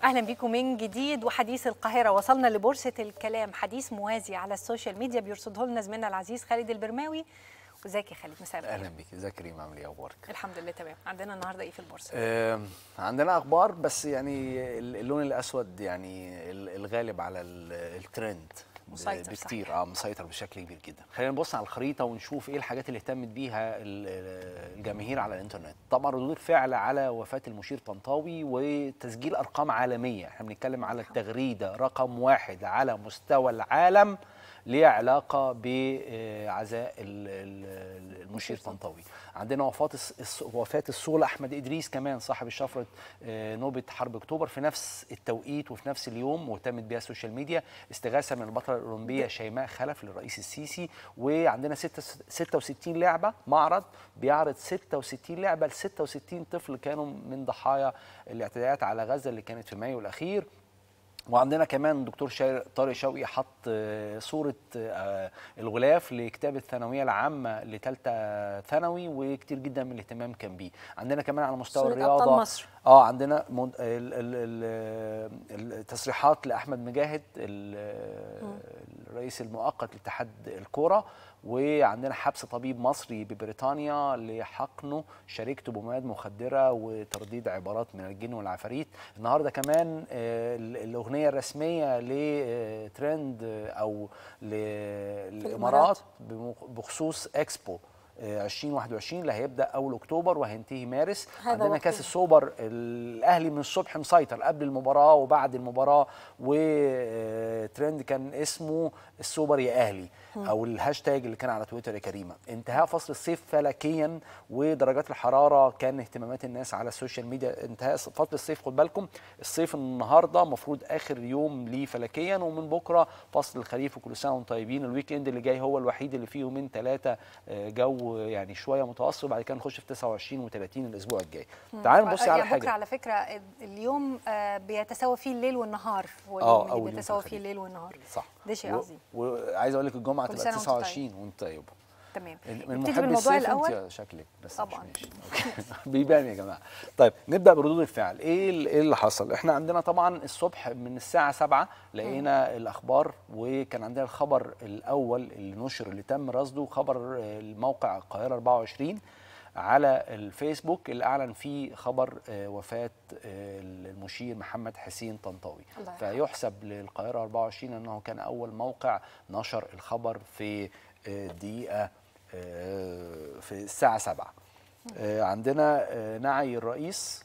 اهلا بيكم من جديد وحديث القاهره وصلنا لبورصه الكلام حديث موازي على السوشيال ميديا بيرصده لنا زميلنا العزيز خالد البرماوي وازيك يا خالد مساء الخير اهلا بيك ازيك يا كريم عامل ايه اخبارك الحمد لله تمام عندنا النهارده ايه في البورصه آه عندنا اخبار بس يعني اللون الاسود يعني الغالب على الترند مسيطر بكتير صحيح. اه مسيطر بشكل كبير جدا خلينا نبص على الخريطه ونشوف ايه الحاجات اللي اهتمت بيها الجماهير على الانترنت طبعا ردود الفعل على وفاه المشير طنطاوي وتسجيل ارقام عالميه احنا بنتكلم على التغريده رقم واحد على مستوى العالم ليها علاقه بعزاء المشير طنطاوي عندنا وفاه وفاه الصول احمد ادريس كمان صاحب شفره نوبه حرب اكتوبر في نفس التوقيت وفي نفس اليوم واهتمت بها السوشيال ميديا استغاثه من البطله الاولمبيه شيماء خلف للرئيس السيسي وعندنا 66 لعبه معرض بيعرض 66 لعبه ل 66 طفل كانوا من ضحايا الاعتداءات على غزه اللي كانت في مايو الاخير وعندنا كمان دكتور طارق شوقي حط صوره الغلاف لكتاب الثانويه العامه لثالثه ثانوي وكتير جدا من الاهتمام كان بيه عندنا كمان على مستوى الرياضه مصر. اه عندنا التصريحات لاحمد مجاهد الرئيس المؤقت لاتحاد الكوره وعندنا حبس طبيب مصري ببريطانيا لحقنه شركته بمواد مخدره وترديد عبارات من الجن والعفاريت النهارده كمان الاغنيه الرسميه لترند او للامارات بخصوص اكسبو 2021 اللي هيبدا اول اكتوبر وهينتهي مارس عندنا كاس السوبر الاهلي من الصبح مسيطر قبل المباراه وبعد المباراه وترند كان اسمه السوبر يا اهلي او الهاشتاج اللي كان على تويتر يا كريمه انتهاء فصل الصيف فلكيا ودرجات الحراره كان اهتمامات الناس على السوشيال ميديا انتهاء فصل الصيف خد بالكم الصيف النهارده المفروض اخر يوم ليه فلكيا ومن بكره فصل الخريف وكل سنه وانتم طيبين الويك اند اللي جاي هو الوحيد اللي فيه يومين ثلاثه جو يعني شويه متوسط وبعد كده نخش في 29 و30 الاسبوع الجاي تعالوا نبص على حاجه بكره على فكره اليوم بيتساوى فيه الليل والنهار اه واليوم اللي بيتساوى فيه الليل والنهار صح ده شيء عظيم وعايز اقول لك الجمعه تبقى 29 وانت طيبه تمام من محب الموضوع الاول انت شكلك بس طبعا بيبان يا جماعه طيب نبدا بردود الفعل ايه ايه اللي حصل احنا عندنا طبعا الصبح من الساعه 7 لقينا م. الاخبار وكان عندنا الخبر الاول اللي نشر اللي تم رصده خبر الموقع القاهره 24 على الفيسبوك اللي اعلن فيه خبر وفاه المشير محمد حسين طنطاوي فيحسب للقاهره 24 انه كان اول موقع نشر الخبر في دقيقه في الساعه 7 عندنا نعي الرئيس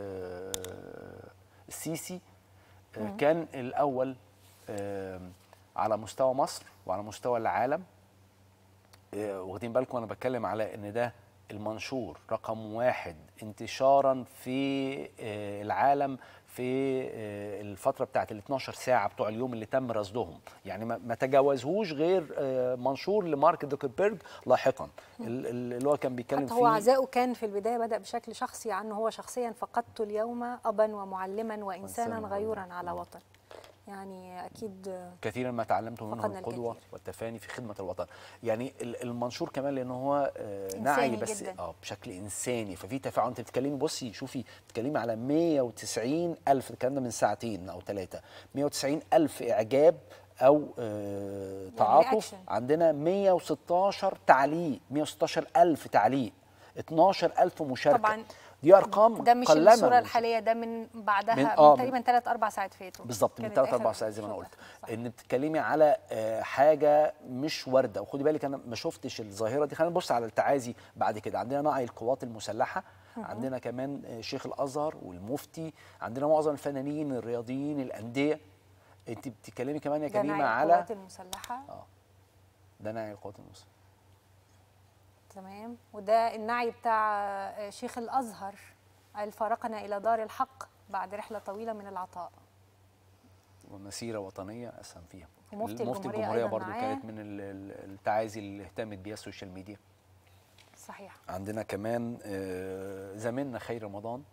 السيسي كان الاول على مستوى مصر وعلى مستوى العالم واخدين بالكم انا بتكلم على ان ده المنشور رقم واحد انتشارا في العالم في الفترة بتاعت ال 12 ساعة بتوع اليوم اللي تم رصدهم يعني ما تجاوزهوش غير منشور لمارك دوكربيرج لاحقا اللي هو كان بيتكلم فيه هو عزاؤه كان في البداية بدأ بشكل شخصي عنه هو شخصيا فقدت اليوم أبا ومعلما وإنسانا غيورا على وطن يعني اكيد كثيرا ما تعلمت منه القدوه الكثير. والتفاني في خدمه الوطن يعني المنشور كمان لان هو نعي بس جداً. اه بشكل انساني ففي تفاعل انت بتتكلمي بصي شوفي بتتكلمي على 190 الف الكلام ده من ساعتين او ثلاثه 190 الف اعجاب او آه تعاطف يعني عندنا 116 تعليق 116 الف تعليق 12 الف مشاركه طبعا دي ارقام ده مش قلمة الصوره الحاليه ده من بعدها من, آه من تقريبا 3 4 ساعات فاتوا بالظبط من 3 4 ساعات زي ما انا قلت ان بتتكلمي على حاجه مش وارده وخدي بالك انا ما شفتش الظاهره دي خلينا نبص على التعازي بعد كده عندنا نعي القوات المسلحه عندنا كمان شيخ الازهر والمفتي عندنا معظم الفنانين الرياضيين الانديه انت بتتكلمي كمان يا كريمه على القوات المسلحه اه ده نعي القوات المسلحه تمام وده النعي بتاع شيخ الازهر قال فارقنا الى دار الحق بعد رحله طويله من العطاء ومسيره وطنيه اسهم فيها ومفتي المفتي الجمهوريه, الجمهوريه أيضاً برضو معاه. كانت من التعازي اللي اهتمت بيها السوشيال ميديا صحيح عندنا كمان زميلنا خير رمضان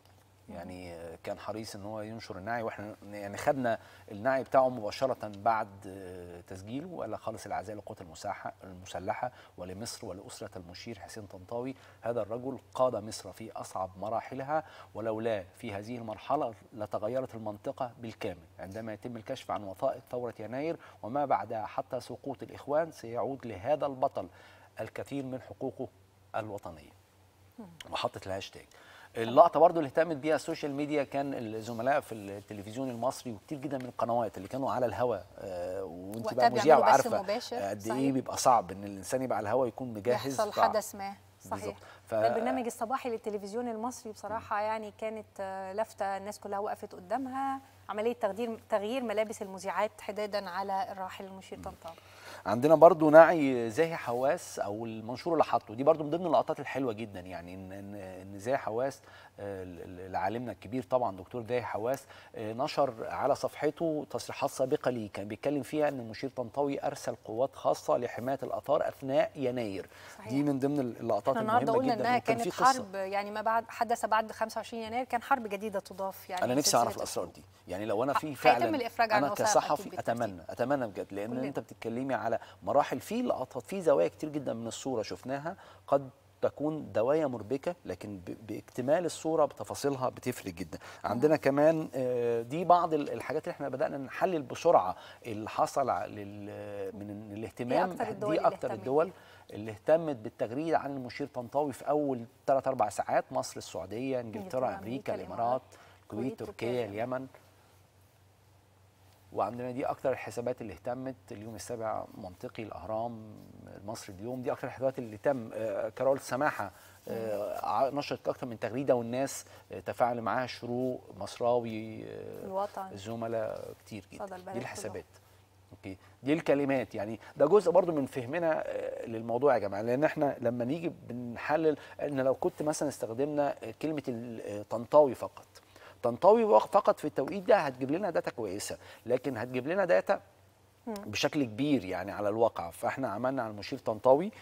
يعني آه، كان حريص ان هو ينشر النعي واحنا يعني خدنا النعي بتاعه مباشره بعد آه، تسجيله وقال لك خالص العزاء للقوات المساحه المسلحه ولمصر ولاسره المشير حسين طنطاوي هذا الرجل قاد مصر في اصعب مراحلها ولولا في هذه المرحله لتغيرت المنطقه بالكامل عندما يتم الكشف عن وثائق ثوره يناير وما بعدها حتى سقوط الاخوان سيعود لهذا البطل الكثير من حقوقه الوطنيه وحطت الهاشتاج اللقطه برضو اللي اهتمت بيها السوشيال ميديا كان الزملاء في التلفزيون المصري وكتير جدا من القنوات اللي كانوا على الهواء آه وانت وقتها بقى مذيعه بيعملوا بث وعارفه مباشر، قد صحيح. ايه بيبقى صعب ان الانسان يبقى على الهواء يكون مجهز يحصل صعب. حدث ما صحيح بالظبط. ف- ده البرنامج الصباحي للتلفزيون المصري بصراحة يعني كانت آه، لفتة الناس كلها وقفت قدامها عملية تغيير تغيير ملابس المذيعات حدادا على الراحل المشير طنطاوي عندنا برضو نعي زاهي حواس او المنشور اللي حاطه دي برضو من ضمن اللقطات الحلوه جدا يعني ان ان, إن زاهي حواس آه، ال- ال- عالمنا الكبير طبعا دكتور زاهي حواس آه، نشر على صفحته تصريحات سابقه ليه كان بيتكلم فيها ان المشير طنطاوي ارسل قوات خاصه لحمايه الاثار اثناء يناير صحيح. دي من ضمن اللقطات احنا النهارده المهمه قلنا جدا انها وكان كانت في قصة. حرب يعني ما بعد حدث بعد 25 يناير كان حرب جديدة تضاف يعني انا نفسي سلسلة اعرف الاسرار دي يعني لو انا في هيتم فعلا الإفراج عن انا الوثائق أكيد كصحفي بالترتيب. اتمنى اتمنى بجد لان كلنا. انت بتتكلمي على مراحل في لقطات في زوايا كتير جدا من الصوره شفناها قد تكون دوايا مربكه لكن ب- باكتمال الصوره بتفاصيلها بتفرق جدا عندنا كمان آه، دي بعض ال- الحاجات اللي احنا بدانا نحلل بسرعه اللي حصل ع- لل- من الاهتمام أكتر الدول دي اللي اكتر اهتمت الدول اللي اهتمت بالتغريده عن المشير طنطاوي في اول 3 4 ساعات مصر السعوديه إنجلترا، انجلترا أمريكا، امريكا الإمارات، الامارات الكويت، الكويت تركيا، تركيا اليمن. اليمن وعندنا دي اكتر الحسابات اللي اهتمت اليوم السابع منطقي الاهرام المصري اليوم دي اكتر الحسابات اللي تم آه، كرول سماحه آه، ع- نشرت اكتر من تغريده والناس آه، تفاعل معاها شروق مصراوي آه، الوطن الزملاء كتير جدا صدى البلد دي الحسابات اوكي دي الكلمات يعني ده جزء برضو من فهمنا آه، للموضوع يا جماعه لان احنا لما نيجي بنحلل ان لو كنت مثلا استخدمنا كلمه الطنطاوي فقط طنطاوي وق- فقط في التوقيت ده هتجيب لنا داتا كويسه لكن هتجيب لنا داتا بشكل كبير يعني على الواقع فاحنا عملنا على المشير طنطاوي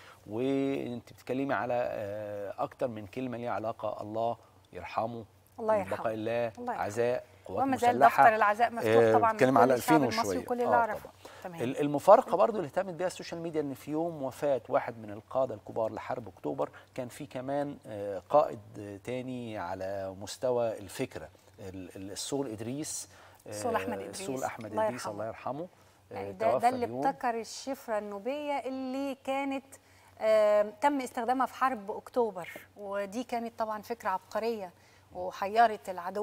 وانت بتتكلمي على آه، اكتر من كلمه ليها علاقه الله يرحمه الله من يرحمه. بقاء الله الله يرحمه. عزاء قوات وما زال مسلحة. دفتر العزاء مفتوح آه، طبعا بتكلم لكل على الشعب 2000 المصري وشويه وكل اللي آه، اعرفه طبعاً. تمام ال- المفارقه برضو اللي اهتمت بيها السوشيال ميديا ان في يوم وفاه واحد من القاده الكبار لحرب اكتوبر كان في كمان آه، قائد آه، تاني على مستوى الفكره ال- ال- السول ادريس آه، السول أحمد إدريس. السول احمد الله ادريس يرحمه. الله يرحمه آه، يعني ده, توفى ده اللي اليوم. ابتكر الشفرة النوبية اللي كانت آم، تم استخدامها في حرب أكتوبر ودي كانت طبعا فكرة عبقرية وحيرت العدو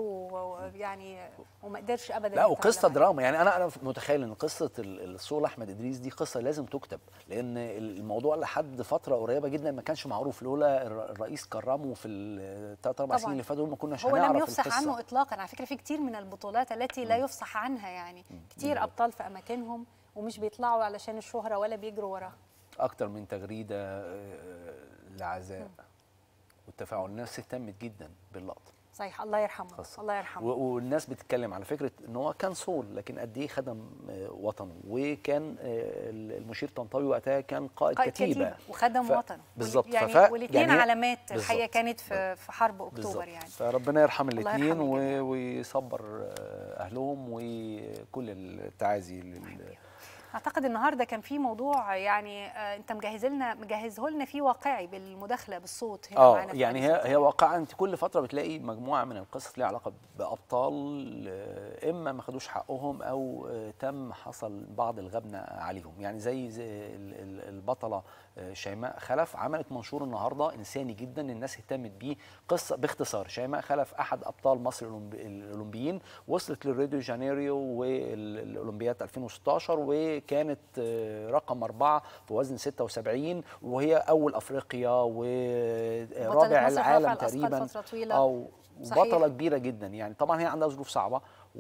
ويعني وما قدرش ابدا لا وقصه يتغلب عليها. دراما يعني انا انا متخيل ان قصه ال- الصول احمد ادريس دي قصه لازم تكتب لان الموضوع لحد فتره قريبه جدا ما كانش معروف لولا الر- الرئيس كرمه في الثلاث اربع طبعاً. سنين اللي فاتوا دول ما كناش هو لم هنعرف يفصح القصة. عنه اطلاقا على فكره في كتير من البطولات التي لا يفصح عنها يعني كتير بالظبط. ابطال في اماكنهم ومش بيطلعوا علشان الشهره ولا بيجروا وراها اكتر من تغريده آه، لعزاء والتفاعل الناس اهتمت جدا باللقطه صحيح الله يرحمه خاصة. الله يرحمه و- والناس بتتكلم على فكره ان هو كان صول لكن قد ايه خدم آه، وطنه وكان آه، المشير طنطاوي وقتها كان قائد, قائد كتيبه كتيبه وخدم ف- وطنه بالظبط. يعني فف- والاثنين يعني هي- علامات الحقيقه بالظبط. كانت في في حرب اكتوبر بالظبط. يعني فربنا يرحم الله الاثنين يرحم الجميع. ويصبر آه، اهلهم وكل التعازي لل... اعتقد النهارده كان في موضوع يعني آه انت مجهز لنا مجهزه لنا فيه واقعي بالمداخله بالصوت هنا اه معانا في يعني حديث هي القاهرة. هي واقعا انت كل فتره بتلاقي مجموعه من القصص ليها علاقه بابطال آه، اما ما خدوش حقهم او آه، تم حصل بعض الغبنه عليهم يعني زي, زي ال- ال- البطله آه، شيماء خلف عملت منشور النهارده انساني جدا الناس اهتمت بيه قصه باختصار شيماء خلف احد ابطال مصر الأولمب- الاولمبيين وصلت للريو جانيريو والاولمبياد 2016 وكانت آه، رقم أربعة في وزن 76 وهي أول أفريقيا ورابع مصر في العالم رفع الأثقال تقريبا فترة طويلة. أو صحيح. بطلة كبيرة جدا يعني طبعا هي عندها ظروف صعبة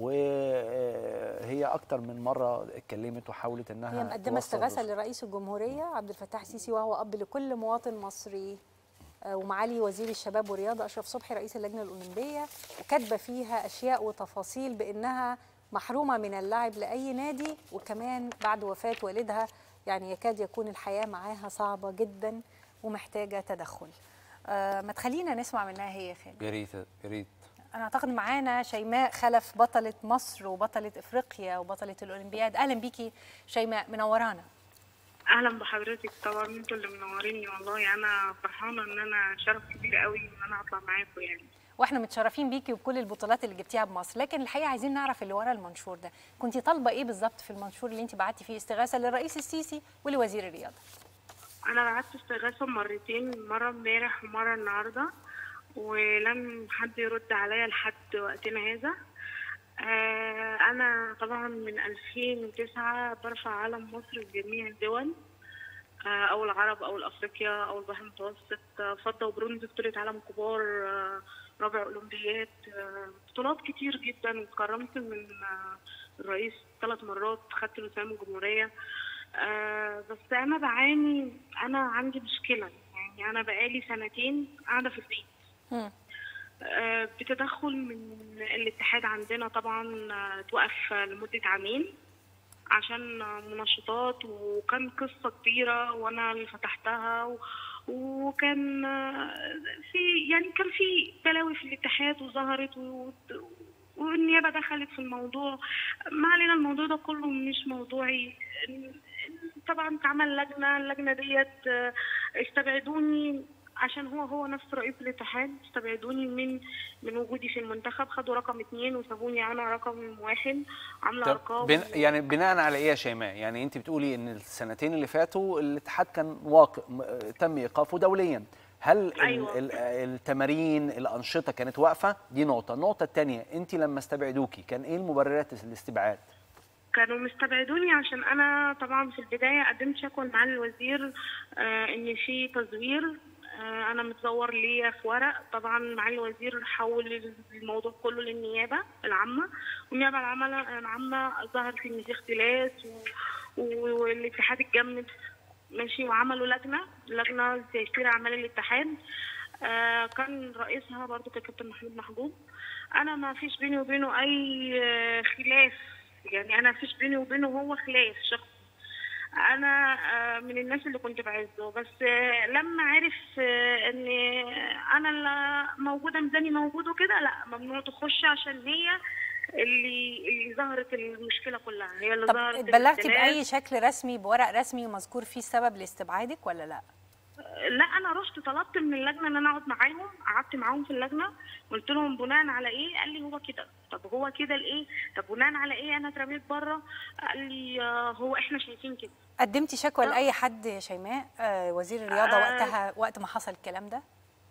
وهي أكتر من مرة اتكلمت وحاولت إنها هي مقدمه توصل استغاثه الرسالة. لرئيس الجمهوريه عبد الفتاح السيسي وهو اب لكل مواطن مصري آه، ومعالي وزير الشباب والرياضه اشرف صبحي رئيس اللجنه الاولمبيه وكاتبه فيها اشياء وتفاصيل بانها محرومه من اللعب لاي نادي وكمان بعد وفاه والدها يعني يكاد يكون الحياه معاها صعبه جدا ومحتاجه تدخل آه، ما تخلينا نسمع منها هي يا خالد يا ريت يا ريت انا اعتقد معانا شيماء خلف بطله مصر وبطله افريقيا وبطله الاولمبياد اهلا بيكي شيماء منورانا اهلا بحضرتك طبعا انتوا اللي منوريني والله انا فرحانه ان انا شرف كبير قوي ان انا اطلع معاكم يعني واحنا متشرفين بيكي وبكل البطولات اللي جبتيها بمصر لكن الحقيقه عايزين نعرف اللي ورا المنشور ده كنت طالبه ايه بالظبط في المنشور اللي انت بعتي فيه استغاثه للرئيس السيسي ولوزير الرياضه انا بعت استغاثه مرتين مره امبارح ومره النهارده ولم حد يرد عليا لحد وقتنا هذا آه انا طبعا من 2009 برفع علم مصر في جميع الدول آه او العرب او الافريقيا او البحر المتوسط آه فضه وبرونز بطوله عالم كبار آه رابع اولمبياد آه بطولات كتير جدا واتكرمت من آه الرئيس ثلاث مرات خدت وسام الجمهوريه آه بس انا بعاني انا عندي مشكله يعني انا بقالي سنتين قاعده في البيت مم. آه، بتدخل من الاتحاد عندنا طبعا آه، توقف لمدة عامين عشان آه، منشطات وكان قصة كبيرة وأنا اللي فتحتها و- وكان آه، في يعني كان في بلاوي في الاتحاد وظهرت و- والنيابة دخلت في الموضوع ما علينا الموضوع ده كله مش موضوعي طبعا اتعمل لجنة اللجنة ديت آه، استبعدوني عشان هو هو نفس رئيس الاتحاد استبعدوني من من وجودي في المنتخب خدوا رقم اتنين وسابوني انا رقم واحد عامله طب ارقام بن يعني بناء على ايه يا شيماء يعني انت بتقولي ان السنتين اللي فاتوا الاتحاد كان واقع م- تم ايقافه دوليا هل ال- أيوة. ال- التمارين الانشطه كانت واقفه دي نقطه النقطه الثانيه انت لما استبعدوكي كان ايه المبررات الاستبعاد كانوا مستبعدوني عشان انا طبعا في البدايه قدمت شكوى لمعالي الوزير آه ان في تزوير آه انا متزور ليا في ورق طبعا معالي الوزير حول الموضوع كله للنيابه العامه والنيابه العامه العامه ظهرت ان في اختلاس و- و- والاتحاد اتجمد ماشي وعملوا لجنه لجنه لتيسير اعمال الاتحاد آه كان رئيسها برضو كان كابتن محمود محجوب انا ما فيش بيني وبينه اي آه، خلاف يعني انا فيش بيني وبينه هو خلاف شخصي انا آه، من الناس اللي كنت بعزه بس آه، لما عرف آه، ان انا اللي موجوده ميزاني موجود وكده لا ممنوع تخش عشان هي اللي اللي ظهرت المشكله كلها هي اللي طب ظهرت اتبلغتي الاختلاف. باي شكل رسمي بورق رسمي مذكور فيه السبب لاستبعادك ولا لا لا انا رحت طلبت من اللجنه ان انا اقعد معاهم قعدت معاهم في اللجنه قلت لهم بناء على ايه قال لي هو كده طب هو كده لايه طب بناء على ايه انا اترميت بره قال لي آه، هو احنا شايفين كده قدمتي شكوى لا. لاي حد يا شيماء آه وزير الرياضه آه. وقتها وقت ما حصل الكلام ده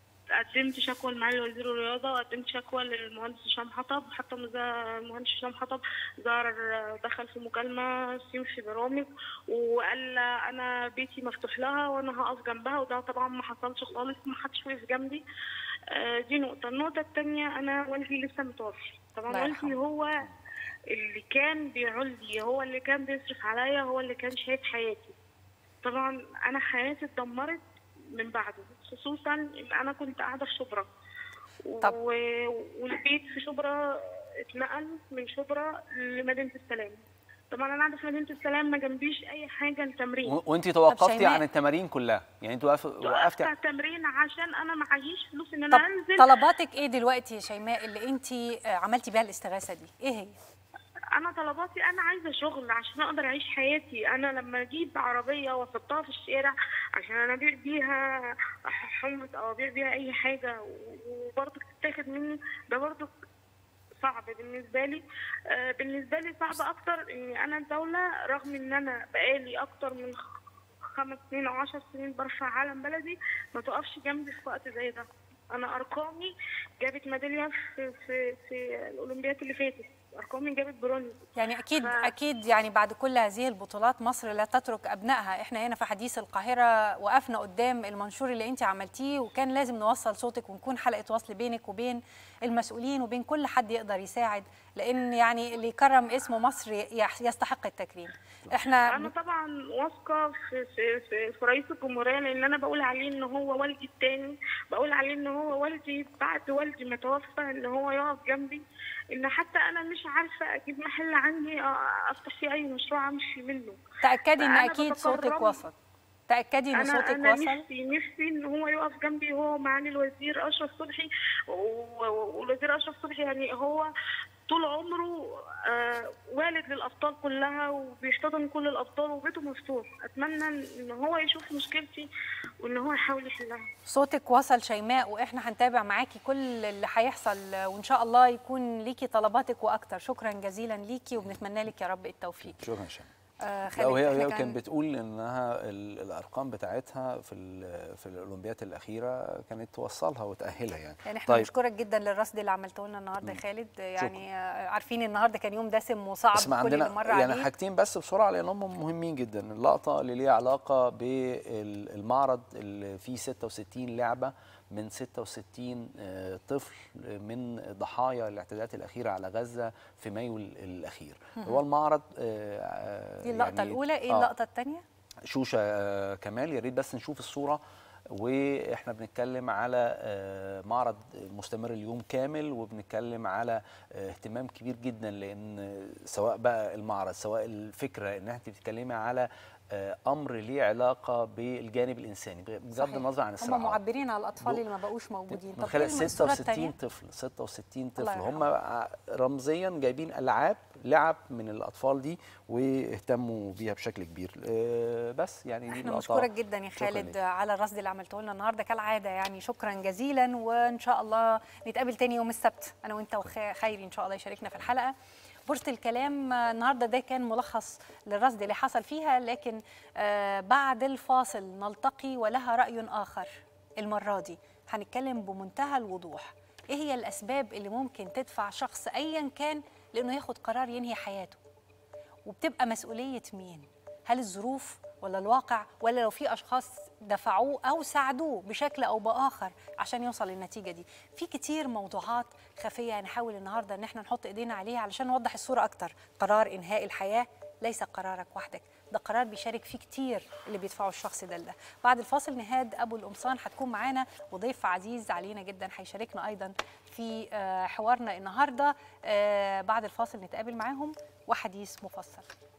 قدمت شكوى لمعالي وزير الرياضه وقدمت شكوى للمهندس هشام حطب حتى مزا- المهندس هشام حطب ظهر دخل في مكالمه في برامج وقال انا بيتي مفتوح لها وانا هقف جنبها وده طبعا ما حصلش خالص ما حدش وقف جنبي آه، دي نقطه النقطه الثانيه انا والدي لسه متوفي طبعا الله والدي يرحمه. هو اللي كان بيعول لي هو اللي كان بيصرف عليا هو اللي كان شايف حياتي طبعا انا حياتي اتدمرت من بعده خصوصا ان انا كنت قاعده في شبرا طب. و... والبيت في شبرا اتنقل من شبرا لمدينه السلام طبعا انا قاعده في مدينه السلام ما جنبيش اي حاجه لتمرين و- وانت توقفتي شيماء. عن التمارين كلها يعني انت وقف- وقفت وقفتي على التمرين عشان انا معيش فلوس ان طب انا انزل طلباتك ايه دلوقتي يا شيماء اللي انت عملتي بيها الاستغاثه دي ايه هي انا طلباتي انا عايزه شغل عشان اقدر اعيش حياتي انا لما اجيب عربيه واحطها في الشارع عشان انا ابيع بيها حمص او ابيع بيها اي حاجه وبرضه تتاخد مني ده برضه صعب بالنسبه لي آه، بالنسبه لي صعب اكتر ان انا الدوله رغم ان انا بقالي اكتر من خ- خمس سنين او عشر سنين برفع علم بلدي ما تقفش جنبي في وقت زي ده انا ارقامي جابت ميداليه في في في الاولمبياد اللي فاتت ارقامي جابت برونز يعني اكيد ف- اكيد يعني بعد كل هذه البطولات مصر لا تترك ابنائها احنا هنا في حديث القاهره وقفنا قدام المنشور اللي انت عملتيه وكان لازم نوصل صوتك ونكون حلقه وصل بينك وبين المسؤولين وبين كل حد يقدر يساعد لان يعني اللي يكرم اسم مصر يح- يستحق التكريم احنا انا طبعا واثقه في في في, في رئيس الجمهوريه لان انا بقول عليه ان هو والدي التاني بقول عليه ان هو والدي بعد والدي ما توفى ان هو يقف جنبي ان حتى انا مش عارفه اجيب محل عندي آه، افتح فيه اي مشروع امشي منه تاكدي ان أنا اكيد صوتك بتكرم. وصل تاكدي ان انا صوتك انا وصل نفسي نفسي ان هو يقف جنبي هو معالي الوزير اشرف صبحي و- و- والوزير اشرف صبحي يعني هو طول عمره آه، والد للابطال كلها وبيحتضن كل الابطال وبيته مفتوح اتمنى ان هو يشوف مشكلتي وان هو يحاول يحلها صوتك وصل شيماء واحنا هنتابع معاكي كل اللي هيحصل وان شاء الله يكون ليكي طلباتك واكتر شكرا جزيلا ليكي وبنتمنى لك يا رب التوفيق شكرا شيماء آه لا وهي إحنا هي كانت بتقول انها ال- الارقام بتاعتها في ال- في الاولمبيات الاخيره كانت توصلها وتاهلها يعني يعني احنا طيب بنشكرك جدا للرصد اللي عملته لنا النهارده يا خالد يعني آه، عارفين النهارده كان يوم دسم وصعب بس ما كل اللي عندنا مر يعني عليه حاجتين بس بسرعه لان هم مهمين جدا اللقطه اللي ليها علاقه بالمعرض اللي فيه 66 لعبه من 66 آه، طفل من ضحايا الاعتداءات الاخيره على غزه في مايو ال- الاخير هو المعرض آه، آه، دي اللقطه يعني- الاولى ايه آه، اللقطه الثانيه شوشه آه، كمال يا ريت بس نشوف الصوره واحنا بنتكلم على آه، معرض مستمر اليوم كامل وبنتكلم على آه، اهتمام كبير جدا لان سواء بقى المعرض سواء الفكره ان انت بتتكلمي على آه، امر ليه علاقه بالجانب الانساني بغض النظر عن هم الصراعات معبرين على الاطفال دو- اللي ما بقوش موجودين من طب خلال إيه الصورة 66 التانية؟ طفل 66 الله طفل يرحمه. هم ع- رمزيا جايبين العاب لعب من الاطفال دي واهتموا بيها بشكل كبير آه، بس يعني دي احنا اللقطة. بنشكرك جدا يا شكراً خالد ليك. على الرصد اللي عملته لنا النهارده كالعاده يعني شكرا جزيلا وان شاء الله نتقابل تاني يوم السبت انا وانت وخيري ان شاء الله يشاركنا في الحلقه بورصه الكلام آه، النهارده ده كان ملخص للرصد اللي حصل فيها لكن آه، بعد الفاصل نلتقي ولها راي اخر المره دي هنتكلم بمنتهى الوضوح ايه هي الاسباب اللي ممكن تدفع شخص ايا كان لانه ياخد قرار ينهي حياته وبتبقى مسؤولية مين؟ هل الظروف ولا الواقع ولا لو في أشخاص دفعوه أو ساعدوه بشكل أو بآخر عشان يوصل للنتيجة دي في كتير موضوعات خفية هنحاول النهاردة إن احنا نحط إيدينا عليها علشان نوضح الصورة أكتر قرار إنهاء الحياة ليس قرارك وحدك ده قرار بيشارك فيه كتير اللي بيدفعوا الشخص ده لده بعد الفاصل نهاد أبو القمصان هتكون معانا وضيف عزيز علينا جدا هيشاركنا أيضا في آه، حوارنا النهاردة آه، بعد الفاصل نتقابل معاهم وحديث مفصل